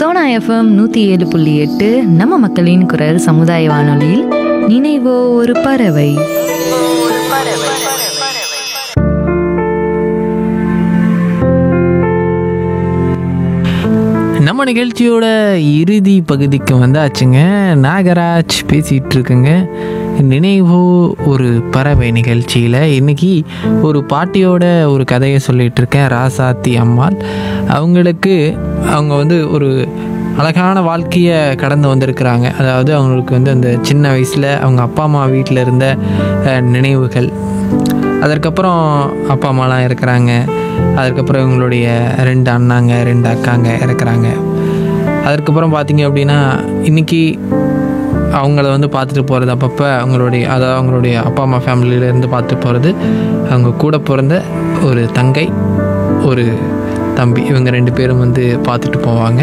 Sona FM நூற்றி ஏழு புள்ளி எட்டு நம்ம மக்களின் குரல் சமுதாய வானொலியில் நினைவோ ஒரு பறவை நம்ம நிகழ்ச்சியோட இறுதி பகுதிக்கு வந்தாச்சுங்க நாகராஜ் பேசிகிட்டு இருக்குங்க நினைவோ ஒரு பறவை நிகழ்ச்சியில் இன்னைக்கு ஒரு பாட்டியோட ஒரு கதையை சொல்லிட்டு இருக்கேன் ராசாத்தி அம்மாள் அவங்களுக்கு அவங்க வந்து ஒரு அழகான வாழ்க்கையை கடந்து வந்திருக்கிறாங்க அதாவது அவங்களுக்கு வந்து அந்த சின்ன வயசில் அவங்க அப்பா அம்மா வீட்டில் இருந்த அஹ், நினைவுகள் அதற்கப்புறம் அப்பா அம்மாலாம் இருக்கிறாங்க அதுக்கப்புறம் இவங்களுடைய ரெண்டு அண்ணாங்க ரெண்டு அக்காங்க இருக்கிறாங்க அதற்கப்புறம் பார்த்தீங்க அப்படின்னா இன்றைக்கி அவங்கள வந்து பார்த்துட்டு போகிறது அப்பப்போ அவங்களுடைய அதாவது அவங்களுடைய அப்பா அம்மா ஃபேமிலியிலேருந்து பார்த்துட்டு போகிறது அவங்க கூட பிறந்த ஒரு தங்கை ஒரு தம்பி இவங்க ரெண்டு பேரும் வந்து பார்த்துட்டு போவாங்க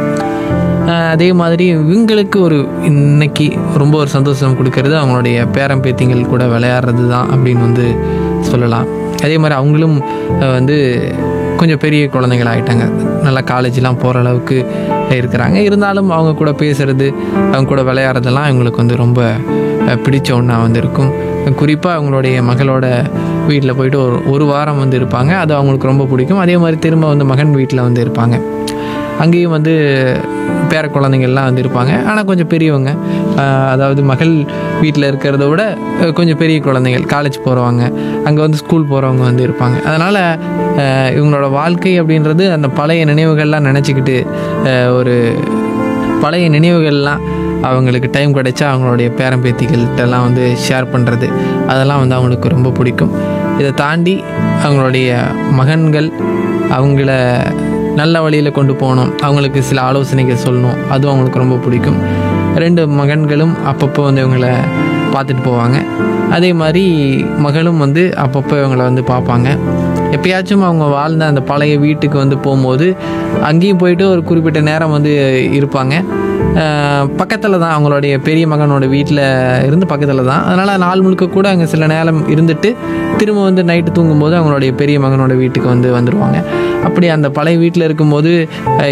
ஆஹ் அதே மாதிரி இவங்களுக்கு ஒரு இன்னைக்கு ரொம்ப ஒரு சந்தோஷம் கொடுக்கறது அவங்களுடைய பேரன் பேத்திங்கள் கூட விளையாடுறது தான் அப்படின்னு வந்து சொல்லலாம் அதே மாதிரி அவங்களும் ஆஹ் வந்து கொஞ்சம் பெரிய குழந்தைகள் ஆகிட்டாங்க நல்லா காலேஜ்லாம் போகிற அளவுக்கு இருக்கிறாங்க இருந்தாலும் அவங்க கூட பேசுறது அவங்க கூட விளையாடுறதெல்லாம் இவங்களுக்கு வந்து ரொம்ப ஆஹ் பிடிச்ச ஒன்றா வந்து இருக்கும் குறிப்பாக அவங்களுடைய மகளோட வீட்டில் போயிட்டு ஒரு ஒரு வாரம் வந்து இருப்பாங்க அது அவங்களுக்கு ரொம்ப பிடிக்கும் அதே மாதிரி திரும்ப வந்து மகன் வீட்டில் வந்து இருப்பாங்க அங்கேயும் வந்து பேர குழந்தைங்கள்லாம் வந்து இருப்பாங்க ஆனால் கொஞ்சம் பெரியவங்க ஆஹ் அதாவது மகள் வீட்டில் இருக்கிறத விட அஹ் கொஞ்சம் பெரிய குழந்தைகள் காலேஜ் போகிறவங்க அங்கே வந்து ஸ்கூல் போகிறவங்க வந்து இருப்பாங்க அதனால் இவங்களோட வாழ்க்கை அப்படின்றது அந்த பழைய நினைவுகள்லாம் நினச்சிக்கிட்டு ஒரு பழைய நினைவுகள்லாம் அவங்களுக்கு டைம் கிடைச்சா அவங்களுடைய பேரம்பேத்திகள்கிட்டலாம் வந்து ஷேர் பண்ணுறது அதெல்லாம் வந்து அவங்களுக்கு ரொம்ப பிடிக்கும் இதை தாண்டி அவங்களுடைய மகன்கள் அவங்கள நல்ல வழியில் கொண்டு போகணும் அவங்களுக்கு சில ஆலோசனைகள் சொல்லணும் அதுவும் அவங்களுக்கு ரொம்ப பிடிக்கும் ரெண்டு மகன்களும் அப்பப்போ வந்து இவங்களை பார்த்துட்டு போவாங்க அதே மாதிரி மகளும் வந்து அப்பப்போ இவங்களை வந்து பார்ப்பாங்க எப்பயாச்சும் அவங்க வாழ்ந்த அந்த பழைய வீட்டுக்கு வந்து போகும்போது அங்கேயும் போயிட்டு ஒரு குறிப்பிட்ட நேரம் வந்து இருப்பாங்க பக்கத்தில் தான் அவங்களுடைய பெரிய மகனோட வீட்டில் இருந்து பக்கத்தில் தான் அதனால் நாள் முழுக்க கூட அங்கே சில நேரம் இருந்துட்டு திரும்ப வந்து நைட்டு தூங்கும்போது அவங்களுடைய பெரிய மகனோட வீட்டுக்கு வந்து வந்துடுவாங்க அப்படி அந்த பழைய வீட்டில் இருக்கும்போது அஹ்,